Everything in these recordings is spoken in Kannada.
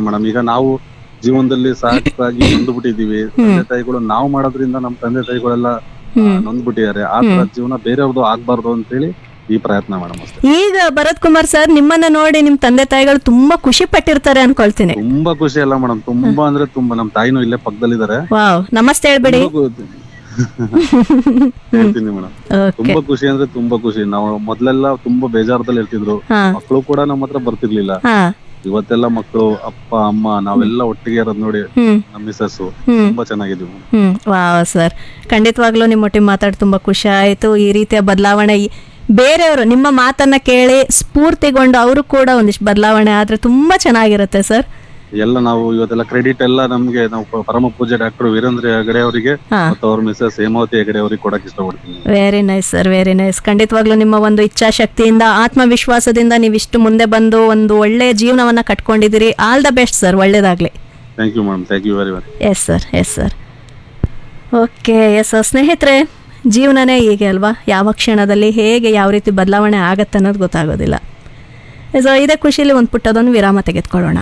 ಮೇಡಮ್ ಈಗ ನಾವು ಜೀವನದಲ್ಲಿ ಸಾಕಾಗಿ ನೊಂದ್ಬಿಟ್ಟಿದೀವಿ ತಂದೆ ತಾಯಿಗಳು ನಾವು ಮಾಡೋದ್ರಿಂದ ನಮ್ಮ ತಂದೆ ತಾಯಿಗಳೆಲ್ಲ ಹ್ಮ್ ನೊಂದ್ಬಿಟ್ಟಿದ್ದಾರೆ ಆ ತರ ಜೀವನ ಬೇರೆಯವ್ರದ್ದು ಆಗ್ಬಾರ್ದು ಅಂತೇಳಿ ಈ ಪ್ರಯತ್ನ ಮೇಡಮ್ ಅಷ್ಟೇ ಈಗ ಭರತ್ ಕುಮಾರ್ ಸರ್ ನಿಮ್ಮನ್ನ ನೋಡಿ ನಿಮ್ ತಂದೆ ತಾಯಿಗಳು ತುಂಬಾ ಖುಷಿ ಪಟ್ಟಿರ್ತಾರೆ ಅನ್ಕೊಳ್ತೀನಿ ತುಂಬಾ ಖುಷಿ ಅಲ್ಲ ಮೇಡಮ್ ತುಂಬಾ ಅಂದ್ರೆ ತುಂಬಾ ನಮ್ ತಾಯಿನೂ ಇಲ್ಲೇ ಪಕ್ಕದಲ್ಲಿದ್ದಾರೆ ವಾವ್ ನಮಸ್ತೆ ಹೇಳ್ಬೇಡಿ ಹೇಳ್ತೀನಿ ಮೇಡಮ್ ಓಕೆ ತುಂಬಾ ಖುಷಿ ಅಂದ್ರೆ ತುಂಬಾ ಖುಷಿ ನಾವು ಮೊದ್ಲೆಲ್ಲ ತುಂಬಾ ಬೇಜಾರದಲ್ಲಿ ಇರ್ತಿದ್ರು ಹಾ ಮಕ್ಕಳು ಕೂಡ ನಮ್ಮ ಹತ್ರ ಬರ್ತಿರ್ಲಿಲ್ಲ ಹಾ ಇವತ್ತೆಲ್ಲ ಮಕ್ಕಳು ಅಪ್ಪ ಅಮ್ಮ ನಾವೆಲ್ಲ ಒಟ್ಟಿಗೆ ಇರೋದ್ ನೋಡಿ ಹ್ಮ್ ನಮ್ಮ ಮಿಸಸ್ ಹ್ಮ್ ತುಂಬಾ ಚೆನ್ನಾಗಿದ್ವಿ madam. ಹ್ಮ್ ವಾವ್ ಸರ್ ಖಂಡಿತವಾಗ್ಲೂ ನಿಮ್ಮೊಟ್ಟಿಗೆ ಮಾತಾಡಿ ತುಂಬಾ ಖುಷಿ ಆಯ್ತು ಈ ರೀತಿಯ ಬದಲಾವಣೆ ಈ- ಬೇರೆಯವರು ನಿಮ್ಮ ಮಾತನ್ನ ಕೇಳಿ ಸ್ಫೂರ್ತಿಗೊಂಡು ಅವರು ಕೂಡ ಒಂದಿಷ್ಟು ಬದಲಾವಣೆ ಆದ್ರೆ ತುಂಬಾ ಚೆನ್ನಾಗಿರುತ್ತೆ ಸರ್ ಎಲ್ಲ ನಾವು ಇವತ್ತೆಲ್ಲ ಕ್ರೆಡಿಟ್ ಎಲ್ಲ ನಮ್ಗೆ ನಾವು ಪ- ಪರಮ ಪೂಜ್ಯ ಡಾಕ್ಟರ್ ವೀರೇಂದ್ರ ಹೆಗಡೆ ಅವರಿಗೆ ಹಾ ಮತ್ತು ಅವ್ರ ಮಿಸಸ್ ಹೇಮಾವತಿ ಹೆಗಡೆ ಅವರಿಗೆ ಕೊಡಕ್ ಇಷ್ಟಪಡ್ತೀನಿ very nice sir very nice ಖಂಡಿತವಾಗ್ಲೂ ನಿಮ್ಮ ಒಂದು ಇಚ್ಛಾಶಕ್ತಿಯಿಂದ ಆತ್ಮವಿಶ್ವಾಸದಿಂದ ನೀವಿಷ್ಟು ಮುಂದೆ ಬಂದು ಒಂದು ಒಳ್ಳೆಯ ಜೀವನವನ್ನ ಕಟ್ಕೊಂಡಿದ್ದೀರಿ ಆಲ್ ದ ಬೆಸ್ಟ್ ಸರ್ ಒಳ್ಳೇದಾಗ್ಲಿ thank you madam thank you very much yes sir yes sir okay yes sir ಸ್ನೇಹಿತರೆ ಜೀವನನೇ ಹೀಗೆ ಅಲ್ವಾ ಯಾವ ಕ್ಷಣದಲ್ಲಿ ಹೇಗೆ ಯಾವ ರೀತಿ ಬದಲಾವಣೆ ಆಗತ್ತೆ ಅನ್ನೋದು ಗೊತ್ತಾಗೋದಿಲ್ಲ ಸೊ ಇದೇ ಖುಷಿಲಿ ಒಂದು ಪುಟ್ಟದೊಂದು ವಿರಾಮ ತೆಗೆದುಕೊಳ್ಳೋಣ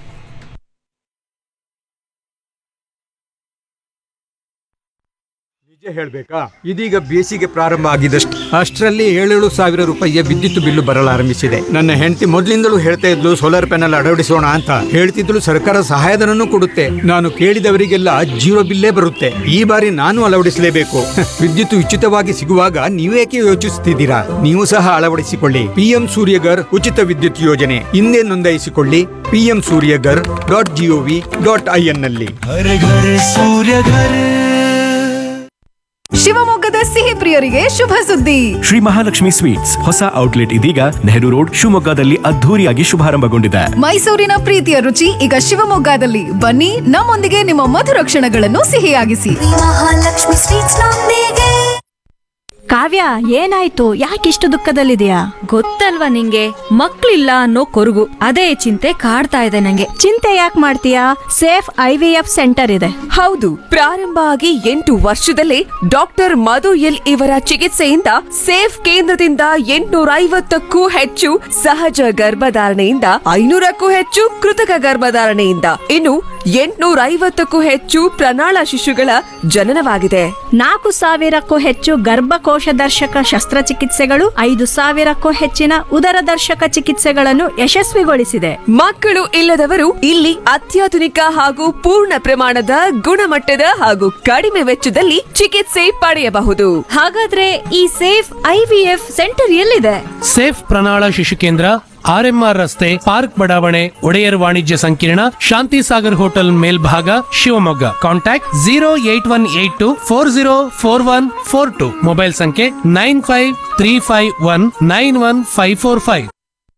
ನಿಜ ಹೇಳ್ಬೇಕಾ ಇದೀಗ ಬೇಸಿಗೆ ಪ್ರಾರಂಭ ಆಗಿದಷ್ಟು ಅಷ್ಟರಲ್ಲಿ ಏಳೇಳು ಸಾವಿರ ರೂಪಾಯಿಯ ವಿದ್ಯುತ್ ಬಿಲ್ಲು ಬರಲಾರಂಭಿಸಿದೆ ನನ್ನ ಹೆಂಡತಿ ಮೊದಲಿಂದಲೂ ಹೇಳ್ತಾ ಇದ್ಲು ಸೋಲಾರ್ ಪ್ಯಾನೆಲ್ ಅಳವಡಿಸೋಣ ಅಂತ ಹೇಳ್ತಿದ್ಲು ಸರ್ಕಾರ ಸಹಾಯಧನನೂ ಕೊಡುತ್ತೆ ನಾನು ಕೇಳಿದವರಿಗೆಲ್ಲ ಜೀರೋ ಬಿಲ್ಲೇ ಬರುತ್ತೆ ಈ ಬಾರಿ ನಾನು ಅಳವಡಿಸಲೇಬೇಕು ವಿದ್ಯುತ್ ಉಚಿತವಾಗಿ ಸಿಗುವಾಗ ನೀವೇಕೆ ಯೋಚಿಸುತ್ತಿದ್ದೀರಾ ನೀವು ಸಹ ಅಳವಡಿಸಿಕೊಳ್ಳಿ ಪಿಎಂ ಸೂರ್ಯಗರ್ ಉಚಿತ ವಿದ್ಯುತ್ ಯೋಜನೆ ಹಿಂದೆ ನೋಂದಾಯಿಸಿಕೊಳ್ಳಿ PM Suryaghar dot GOV dot I N ನಲ್ಲಿ हर घर सूर्य घर ಶಿವಮೊಗ್ಗದ ಸಿಹಿ ಪ್ರಿಯರಿಗೆ ಶುಭ ಸುದ್ದಿ ಶ್ರೀ ಮಹಾಲಕ್ಷ್ಮಿ ಸ್ವೀಟ್ಸ್ ಹೊಸ ಔಟ್ಲೆಟ್ ಇದೀಗ ನೆಹರು ರೋಡ್ ಶಿವಮೊಗ್ಗದಲ್ಲಿ ಅದ್ಧೂರಿಯಾಗಿ ಶುಭಾರಂಭಗೊಂಡಿದೆ ಮೈಸೂರಿನ ಪ್ರೀತಿಯ ರುಚಿ ಈಗ ಶಿವಮೊಗ್ಗದಲ್ಲಿ ಬನ್ನಿ ನಮ್ಮೊಂದಿಗೆ ನಿಮ್ಮ ಮಧುರ ಕ್ಷಣಗಳನ್ನು ಸಿಹಿಯಾಗಿಸಿ ಮಹಾಲಕ್ಷ್ಮಿ ಸ್ವೀಟ್ಸ್ ನೊಂದಿಗೆ ಕಾವ್ಯ ಏನಾಯ್ತು ಯಾಕಿಷ್ಟು ದುಃಖದಲ್ಲಿದೆಯಾ ಗೊತ್ತಲ್ವಾ ನಿಂಗೆ ಮಕ್ಳಿಲ್ಲ ಅನ್ನೋ ಕೊರಗು ಅದೇ ಚಿಂತೆ ಕಾಡ್ತಾ ಇದೆ ನಂಗೆ ಚಿಂತೆ ಯಾಕೆ ಮಾಡ್ತೀಯಾ safe I V F centre ಇದೆ ಹೌದು ಪ್ರಾರಂಭ ಆಗಿ ಎಂಟು ವರ್ಷದಲ್ಲೇ ಡಾಕ್ಟರ್ ಮಧು ಎಲ್ ಇವರ ಚಿಕಿತ್ಸೆಯಿಂದ ಸೇಫ್ ಕೇಂದ್ರದಿಂದ ಎಂಟುನೂರ ಐವತ್ತಕ್ಕೂ ಹೆಚ್ಚು ಸಹಜ ಗರ್ಭಧಾರಣೆಯಿಂದ ಐನೂರಕ್ಕೂ ಹೆಚ್ಚು ಕೃತಕ ಗರ್ಭಧಾರಣೆಯಿಂದ ಇನ್ನು ಎಂಟುನೂರ ಐವತ್ತಕ್ಕೂ ಹೆಚ್ಚು ಪ್ರಣಾಳ ಶಿಶುಗಳ ಜನನವಾಗಿದೆ ನಾಲ್ಕು ಸಾವಿರಕ್ಕೂ ಹೆಚ್ಚು ಗರ್ಭಕೋಶ ದರ್ಶಕ ಶಸ್ತ್ರಚಿಕಿತ್ಸೆಗಳು ಐದು ಸಾವಿರಕ್ಕೂ ಹೆಚ್ಚಿನ ಉದರ ದರ್ಶಕ ಚಿಕಿತ್ಸೆಗಳನ್ನು ಯಶಸ್ವಿಗೊಳಿಸಿದೆ ಮಕ್ಕಳು ಇಲ್ಲದವರು ಇಲ್ಲಿ ಅತ್ಯಾಧುನಿಕ ಹಾಗೂ ಪೂರ್ಣ ಪ್ರಮಾಣದ ಗುಣಮಟ್ಟದ ಹಾಗೂ ಕಡಿಮೆ ವೆಚ್ಚದಲ್ಲಿ ಚಿಕಿತ್ಸೆ ಪಡೆಯಬಹುದು ಹಾಗಾದ್ರೆ ಈ ಸೇಫ್ ಐವಿಎಫ್ ಸೆಂಟರ್ ಎಲ್ಲಿದೆ ಸೇಫ್ ಪ್ರಣಾಳ ಶಿಶು ಕೇಂದ್ರ ಆರ್ಎಂಆರ್ ರಸ್ತೆ ಪಾರ್ಕ್ ಬಡಾವಣೆ ಒಡೆಯರ್ ವಾಣಿಜ್ಯ ಸಂಕೀರ್ಣ ಶಾಂತಿ ಸಾಗರ್ ಹೋಟೆಲ್ ಮೇಲ್ಭಾಗ Shivamogga contact zero eight one eight two four zero four one four two mobile ಸಂಖ್ಯೆ nine five three five one nine one five four five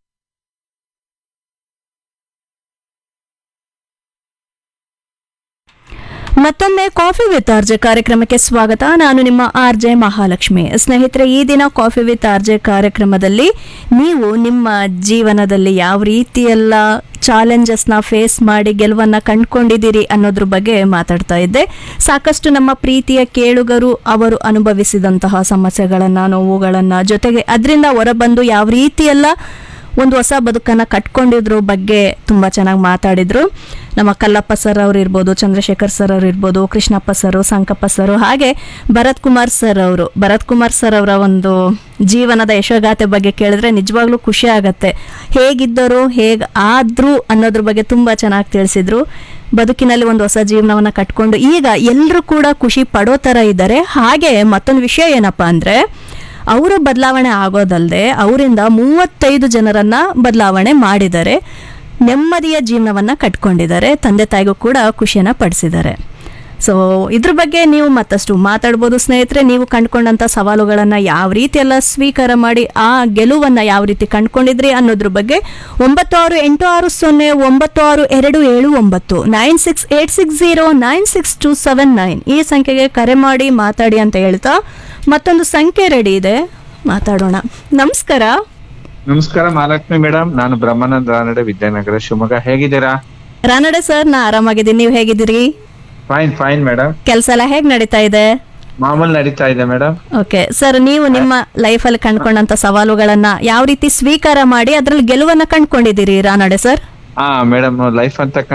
ಮತ್ತೊಮ್ಮೆ ಕಾಫಿ ವಿತ್ ಆರ್ಜೆ ಕಾರ್ಯಕ್ರಮಕ್ಕೆ ಸ್ವಾಗತ ನಾನು ನಿಮ್ಮ ಆರ್ಜೆ ಮಹಾಲಕ್ಷ್ಮಿ ಸ್ನೇಹಿತರೆ ಈ ದಿನ ಕಾಫಿ ವಿತ್ ಆರ್ಜೆ ಕಾರ್ಯಕ್ರಮದಲ್ಲಿ ನೀವು ನಿಮ್ಮ ಜೀವನದಲ್ಲಿ ಯಾವ ರೀತಿಯೆಲ್ಲ ಚಾಲೆಂಜಸ್ನ ಫೇಸ್ ಮಾಡಿ ಗೆಲುವನ್ನ ಕಂಡುಕೊಂಡಿದ್ದೀರಿ ಅನ್ನೋದ್ರ ಬಗ್ಗೆ ಮಾತಾಡ್ತಾ ಇದ್ದೆ ಸಾಕಷ್ಟು ನಮ್ಮ ಪ್ರೀತಿಯ ಕೇಳುಗರು ಅವರು ಅನುಭವಿಸಿದಂತಹ ಸಮಸ್ಯೆಗಳನ್ನು ನೋವುಗಳನ್ನು ಜೊತೆಗೆ ಅದರಿಂದ ಹೊರಬಂದು ಯಾವ ರೀತಿಯೆಲ್ಲ ಒಂದು ಹೊಸ ಬದುಕನ್ನು ಕಟ್ಕೊಂಡಿದ್ರ ಬಗ್ಗೆ ತುಂಬ ಚೆನ್ನಾಗಿ ಮಾತಾಡಿದ್ರು ನಮ್ಮ ಕಲ್ಲಪ್ಪ ಸರ್ ಅವರು ಇರ್ಬೋದು ಚಂದ್ರಶೇಖರ್ ಸರ್ ಅವರು ಇರ್ಬೋದು ಕೃಷ್ಣಪ್ಪ ಸರ್ ಸಂಕಪ್ಪ ಸರ್ ಹಾಗೆ ಭರತ್ ಕುಮಾರ್ ಸರ್ ಅವರು ಭರತ್ ಕುಮಾರ್ ಸರ್ ಅವರ ಒಂದು ಜೀವನದ ಯಶೋಗಾಥೆ ಬಗ್ಗೆ ಕೇಳಿದ್ರೆ ನಿಜವಾಗ್ಲೂ ಖುಷಿ ಆಗತ್ತೆ ಹೇಗಿದ್ದರು ಹೇಗೆ ಆದ್ರು ಅನ್ನೋದ್ರ ಬಗ್ಗೆ ತುಂಬ ಚೆನ್ನಾಗಿ ತಿಳಿಸಿದ್ರು ಬದುಕಿನಲ್ಲಿ ಒಂದು ಹೊಸ ಜೀವನವನ್ನು ಕಟ್ಕೊಂಡು ಈಗ ಎಲ್ಲರೂ ಕೂಡ ಖುಷಿ ಪಡೋ ಥರ ಇದ್ದಾರೆ ಹಾಗೆ ಮತ್ತೊಂದು ವಿಷಯ ಏನಪ್ಪ ಅಂದರೆ ಅವರು ಬದಲಾವಣೆ ಆಗೋದಲ್ಲದೆ ಅವರಿಂದ ಮೂವತ್ತೈದು ಜನರನ್ನ ಬದಲಾವಣೆ ಮಾಡಿದ್ದಾರೆ ನೆಮ್ಮದಿಯ ಜೀವನವನ್ನ ಕಟ್ಕೊಂಡಿದ್ದಾರೆ ತಂದೆ ತಾಯಿಗೂ ಕೂಡ ಖುಷಿಯನ್ನ ಪಡಿಸಿದ್ದಾರೆ ಸೊ ಇದ್ರ ಬಗ್ಗೆ ನೀವು ಮತ್ತಷ್ಟು ಮಾತಾಡ್ಬೋದು ಸ್ನೇಹಿತರೆ ನೀವು ಕಂಡುಕೊಂಡಂಥ ಸವಾಲುಗಳನ್ನು ಯಾವ ರೀತಿ ಎಲ್ಲ ಸ್ವೀಕಾರ ಮಾಡಿ ಆ ಗೆಲುವನ್ನು ಯಾವ ರೀತಿ ಕಂಡುಕೊಂಡಿದ್ರಿ ಅನ್ನೋದ್ರ ಬಗ್ಗೆ ಒಂಬತ್ತು ಆರು ಎಂಟು ಆರು ಸೊನ್ನೆ ಒಂಬತ್ತು ಆರು ಎರಡು ಏಳು ಒಂಬತ್ತು nine six eight six zero nine six two seven nine ಈ ಸಂಖ್ಯೆಗೆ ಕರೆ ಮಾಡಿ ಮಾತಾಡಿ ಅಂತ ಹೇಳ್ತಾ ಮತ್ತೊಂದು ಸಂಖ್ಯೆ ರೆಡಿ ಇದೆ ಮಾತಾಡೋಣ ನಮಸ್ಕಾರ ನಮಸ್ಕಾರ ಮಹಾಲಕ್ಷ್ಮಿ ಮೇಡಮ್ ನಾನು ಬ್ರಹ್ಮಾನಂದ ರಾನಡೆ ವಿದ್ಯಾನಗರ ಶಿವಮೊಗ್ಗ ಹೇಗಿದ್ದೀರಾ ರಾನಡೆ ಸರ್ ನಾ ಆರಾಮಾಗಿದ್ದೀನಿ ನೀವು ಹೇಗಿದ್ದೀರಿ ಫೈನ್ ಫೈನ್ ಮೇಡಮ್ ಕೆಲಸ ಎಲ್ಲ ಹೇಗೆ ನಡೀತಾ ಇದೆ ಮಾಮೂಲಿ ನಡೀತಾ ಇದೆ ಮೇಡಮ್ ಓಕೆ ಸರ್ ನೀವು ನಿಮ್ಮ ಲೈಫಲ್ಲಿ ಕಂಡ್ಕೊಂಡಂತ ಸವಾಲುಗಳನ್ನ ಯಾವ ರೀತಿ ಸ್ವೀಕಾರ ಮಾಡಿ ಅದ್ರಲ್ಲಿ ಗೆಲುವನ್ನ ಕಂಡ್ಕೊಂಡಿದ್ದೀರಿ ರಾನಡೆ ಸರ್ ಹಾ ಮೇಡಮ್ ಲೈಫ್ ಅಂತ